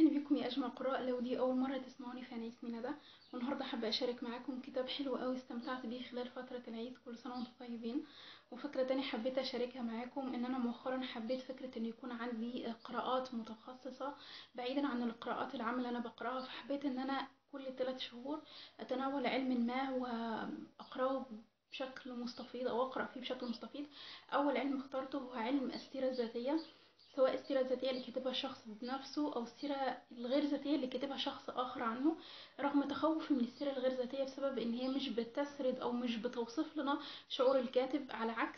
أهلا بكم يا أجمع قراء لو دي أول مرة تسمعوني فأنا اسمي ندى والنهاردة حابة أشارك معاكم كتاب حلو أوي استمتعت بيه خلال فترة العيد كل سنة وانتم طيبين وفكرة تانية حبيت أشاركها معاكم إن أنا مؤخرا حبيت فكرة إن يكون عندي قراءات متخصصة بعيدا عن القراءات العامة اللي أنا بقراها فحبيت إن أنا كل ثلاث شهور أتناول علم ما وأقراه بشكل مستفيض أو أقرأ فيه بشكل مستفيض أول علم اخترته هو علم السيرة الذاتية سواء السيرة الذاتية اللي كاتبها شخص بنفسه أو السيرة الغير ذاتية اللي كاتبها شخص آخر عنه رغم تخوفي من السيرة الغير ذاتية بسبب إن هي مش بتسرد أو مش بتوصف لنا شعور الكاتب على عكس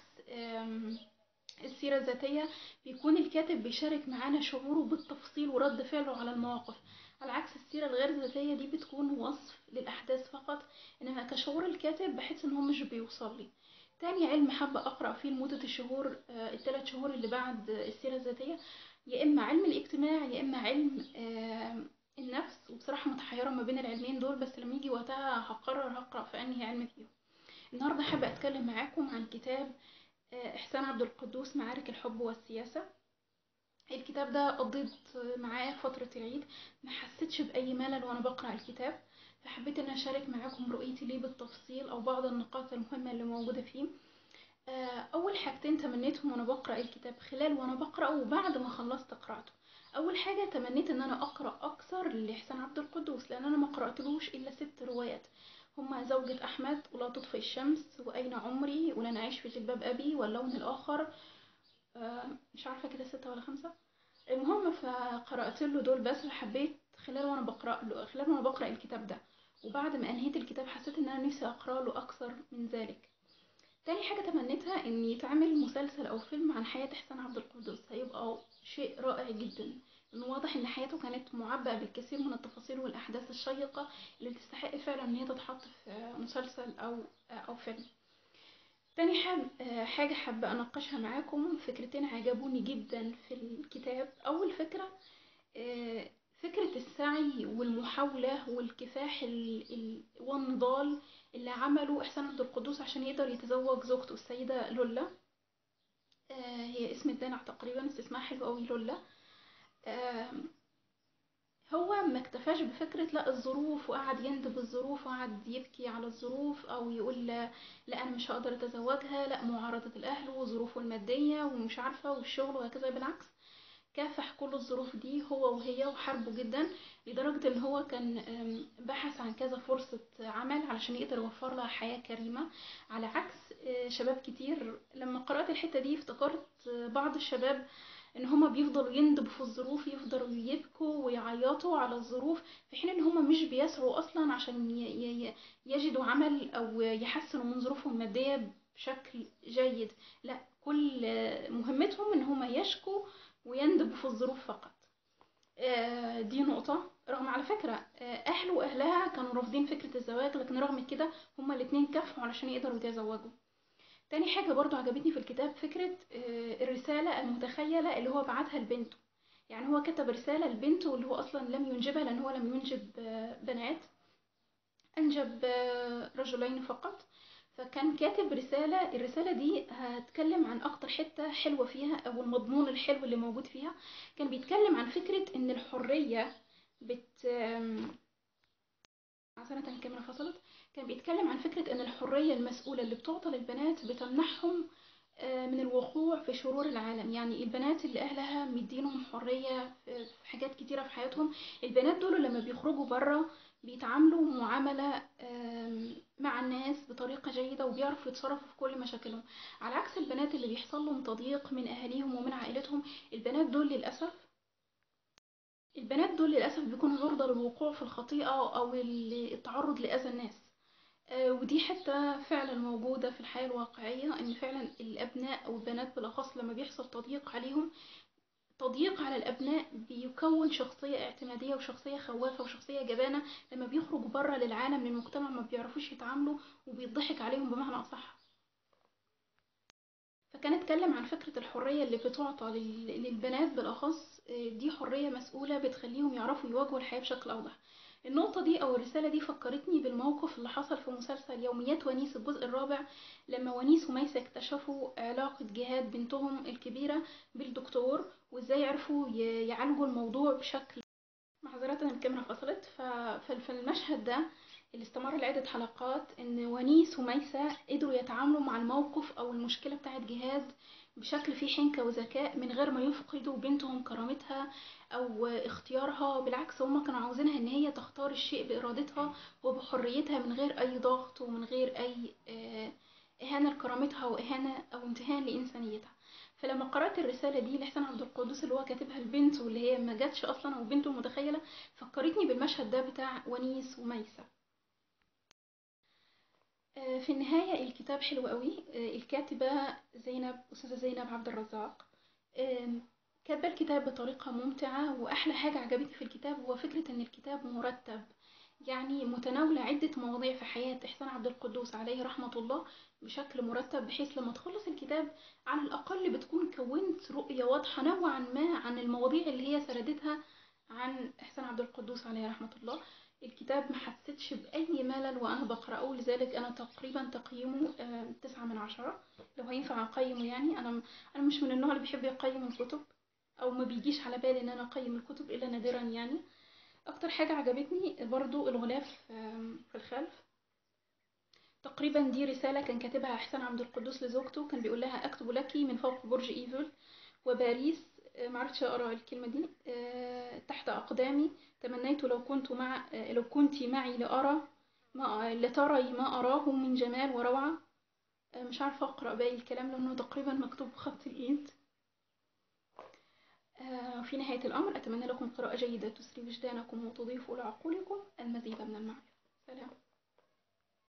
السيرة الذاتية بيكون الكاتب بيشارك معانا شعوره بالتفصيل ورد فعله على المواقف على عكس السيرة الغير ذاتية دي بتكون وصف للأحداث فقط إنما كشعور الكاتب بحس إن هو مش بيوصل لي تاني علم حابة أقرأ فيه لمدة الشهور آه الثلاث شهور اللي بعد السيرة الذاتية يا إما علم الاجتماع يا إما علم آه النفس وبصراحة متحيرة ما بين العلمين دول بس لما يجي وقتها هقرر هقرأ في أنهي علم فيهم النهاردة حابة أتكلم معاكم عن كتاب آه إحسان عبد القدوس معارك الحب والسياسة الكتاب ده قضيت معاه فترة العيد ما حسيتش بأي ملل وأنا بقرأ الكتاب فحبيت ان اشارك معاكم رؤيتي ليه بالتفصيل او بعض النقاط المهمه اللي موجوده فيه اول حاجتين تمنيتهم وانا بقرا الكتاب خلال وانا بقراه وبعد ما خلصت قراءته اول حاجه تمنيت ان انا اقرا اكثر لاحسان عبد القدوس لان انا ما قراتلوش الا ست روايات هما زوجة أحمد ولا تطفئ الشمس وأين عمري ولن أعيش في جلباب أبي واللون الآخر مش عارفة كده ستة ولا خمسة المهم فقرأت له دول بس وحبيت خلال وانا بقرأ له خلال وانا بقرأ الكتاب ده وبعد ما انهيت الكتاب حسيت ان انا نفسي اقرا له اكثر من ذلك تاني حاجه تمنيتها ان يتعمل مسلسل او فيلم عن حياه احسان عبد القدوس هيبقى شيء رائع جدا لانه واضح ان حياته كانت معبأة بالكثير من التفاصيل والاحداث الشيقه اللي تستحق فعلا ان هي تتحط في مسلسل او او فيلم تاني حاجة حابة أناقشها معاكم فكرتين عجبوني جدا في الكتاب أول فكرة فكرة السعي والمحاولة والكفاح والنضال اللي عمله إحسان عبد القدوس عشان يقدر يتزوج زوجته السيدة لولا هي اسم الدلع تقريبا بس اسمها حلو أوي لولا هو ما اكتفاش بفكرة لا الظروف وقعد يندب الظروف وقعد يبكي على الظروف أو يقول لا, لا أنا مش هقدر أتزوجها لا معارضة الأهل وظروفه المادية ومش عارفة والشغل وهكذا بالعكس كافح كل الظروف دي هو وهي وحاربه جدا لدرجة ان هو كان بحث عن كذا فرصة عمل علشان يقدر يوفر لها حياة كريمة على عكس شباب كتير لما قرأت الحتة دي افتكرت بعض الشباب ان هما بيفضلوا يندبوا في الظروف يفضلوا يبكوا ويعيطوا على الظروف في حين ان هما مش بيسعوا اصلا عشان يجدوا عمل او يحسنوا من ظروفهم المادية بشكل جيد لا كل مهمتهم ان هما يشكوا ويندب في الظروف فقط دي نقطة رغم على فكرة أهله وأهلها كانوا رافضين فكرة الزواج لكن رغم كده هما الاتنين كافحوا علشان يقدروا يتزوجوا تاني حاجة برضو عجبتني في الكتاب فكرة الرسالة المتخيلة اللي هو بعتها لبنته يعني هو كتب رسالة لبنته اللي هو أصلا لم ينجبها لأن هو لم ينجب بنات أنجب رجلين فقط فكان كاتب رسالة الرسالة دي هتكلم عن أكتر حتة حلوة فيها أو المضمون الحلو اللي موجود فيها كان بيتكلم عن فكرة إن الحرية بت عشان الكاميرا فصلت كان بيتكلم عن فكرة إن الحرية المسؤولة اللي بتعطى للبنات بتمنحهم من الوقوع في شرور العالم يعني البنات اللي أهلها مدينهم حرية في حاجات كتيرة في حياتهم البنات دول لما بيخرجوا برا بيتعاملوا معاملة مع الناس بطريقة جيدة وبيعرفوا يتصرفوا في كل مشاكلهم على عكس البنات اللي بيحصل لهم تضييق من أهاليهم ومن عائلتهم البنات دول للأسف البنات دول للأسف بيكونوا عرضة للوقوع في الخطيئة أو التعرض لأذى الناس ودي حتة فعلا موجودة في الحياة الواقعية إن فعلا الأبناء أو البنات بالأخص لما بيحصل تضييق عليهم تضييق على الأبناء بيكون شخصية اعتمادية وشخصية خوافة وشخصية جبانة لما بيخرجوا بره للعالم للمجتمع ما بيعرفوش يتعاملوا وبيضحك عليهم بمعنى أصح فكان اتكلم عن فكرة الحرية اللي بتعطى للبنات بالأخص دي حرية مسؤولة بتخليهم يعرفوا يواجهوا الحياة بشكل أوضح النقطة دي أو الرسالة دي فكرتني بالموقف اللي حصل في مسلسل يوميات ونيس الجزء الرابع لما ونيس وميسة اكتشفوا علاقة جهاد بنتهم الكبيرة بالدكتور وازاي عرفوا يعالجوا الموضوع بشكل معذرة الكاميرا فصلت ف... ففي المشهد ده اللي استمر لعدة حلقات إن ونيس وميسة قدروا يتعاملوا مع الموقف أو المشكلة بتاعة جهاد بشكل فيه حنكة وذكاء من غير ما يفقدوا بنتهم كرامتها أو اختيارها بالعكس هما كانوا عاوزينها إن هي تختار الشيء بإرادتها وبحريتها من غير أي ضغط ومن غير أي آه، إهانة لكرامتها وإهانة أو امتهان لإنسانيتها فلما قرأت الرسالة دي لحسن عبد القدوس اللي هو كاتبها لبنته واللي هي ما جاتش أصلا أو بنته متخيلة فكرتني بالمشهد ده بتاع ونيس وميسة آه، في النهاية الكتاب حلو قوي آه، الكاتبة زينب أستاذة زينب عبد الرزاق آم، كاتبة الكتاب بطريقة ممتعة وأحلى حاجة عجبتني في الكتاب هو فكرة إن الكتاب مرتب يعني متناولة عدة مواضيع في حياة إحسان عبد القدوس عليه رحمة الله بشكل مرتب بحيث لما تخلص الكتاب على الأقل بتكون كونت رؤية واضحة نوعا ما عن المواضيع اللي هي سردتها عن إحسان عبد القدوس عليه رحمة الله الكتاب ما حسيتش بأي ملل وأنا بقرأه لذلك أنا تقريبا تقييمه آه، تسعة من عشرة لو هينفع أقيمه يعني أنا أنا مش من النوع اللي بيحب يقيم الكتب أو ما بيجيش على بالي إن أنا أقيم الكتب إلا نادرا يعني أكتر حاجة عجبتني برضو الغلاف آم، في الخلف تقريبا دي رسالة كان كاتبها إحسان عبد القدوس لزوجته كان بيقول لها أكتب لك من فوق برج إيفل وباريس آه، معرفتش أقرأ الكلمة دي آه، تحت أقدامي تمنيت لو كنت مع آه، لو كنت معي لأرى ما لتري ما أراه من جمال وروعة آه، مش عارفة أقرأ باقي الكلام لأنه تقريبا مكتوب بخط الإيد آه، في نهاية الأمر أتمنى لكم قراءة جيدة تسري وجدانكم وتضيف إلى عقولكم المزيد من المعرفة سلام